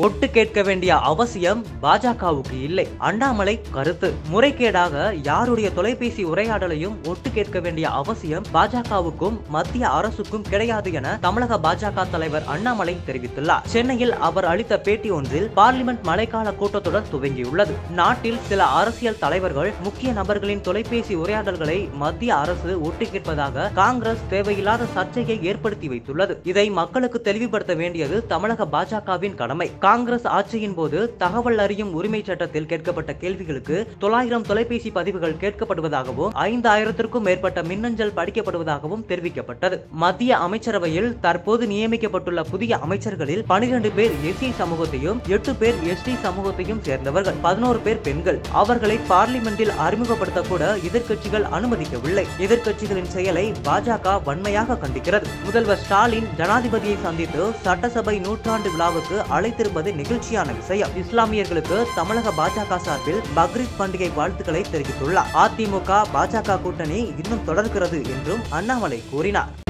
ஒட்டு கேட்க வேண்டிய அவசியம் பாஜகவுக்கு இல்லை அண்ணாமலை கருத்து முறைகேடாக யாருடைய தொலைபேசி உரையாடலையும் ஒட்டு கேட்க வேண்டிய அவசியம் பாஜகவுக்கும் மத்திய அரசுக்கும் கிடையாது என தமிழக பாஜக தலைவர் அண்ணாமலை தெரிவித்துள்ளார் சென்னையில் அவர் அளித்த பேட்டி ஒன்றில் பார்லிமெண்ட் மழைக்கால கூட்டத்தொடர் துவங்கியுள்ளது நாட்டில் சில அரசியல் தலைவர்கள் முக்கிய நபர்களின் தொலைபேசி உரையாடல்களை மத்திய அரசு ஒட்டு கேட்பதாக காங்கிரஸ் தேவையில்லாத சர்ச்சையை ஏற்படுத்தி வைத்துள்ளது இதை மக்களுக்கு தெளிவுபடுத்த வேண்டியது தமிழக பாஜகவின் கடமை காங்கிரஸ் ஆட்சியின் போது தகவல் அறியும் உரிமை சட்டத்தில் கேட்கப்பட்ட கேள்விகளுக்கு தொள்ளாயிரம் தொலைபேசி பதிவுகள் கேட்கப்படுவதாகவும் ஐந்தாயிரத்திற்கும் மேற்பட்ட மின்னஞ்சல் படிக்கப்படுவதாகவும் தெரிவிக்கப்பட்டது மத்திய அமைச்சரவையில் தற்போது நியமிக்கப்பட்டுள்ள புதிய அமைச்சர்களில் பனிரெண்டு பேர் எஸ்சி சமூகத்தையும் எட்டு பேர் எஸ்டி சமூகத்தையும் சேர்ந்தவர்கள் பதினோரு பேர் பெண்கள் அவர்களை பார்லிமெண்டில் அறிமுகப்படுத்த கூட எதிர்க்கட்சிகள் அனுமதிக்கவில்லை எதிர்க்கட்சிகளின் செயலை பாஜக வன்மையாக கண்டிக்கிறது முதல்வர் ஸ்டாலின் ஜனாதிபதியை சந்தித்து சட்டசபை நூற்றாண்டு விழாவுக்கு அழைத்திருப்பது நெகிழ்ச்சியான விஷயம் இஸ்லாமியர்களுக்கு தமிழக பாஜக சார்பில் பக்ரீத் பண்டிகை வாழ்த்துக்களை தெரிவித்துள்ளார் அதிமுக பாஜக கூட்டணி இன்னும் தொடர்கிறது என்றும் அண்ணாமலை கூறினார்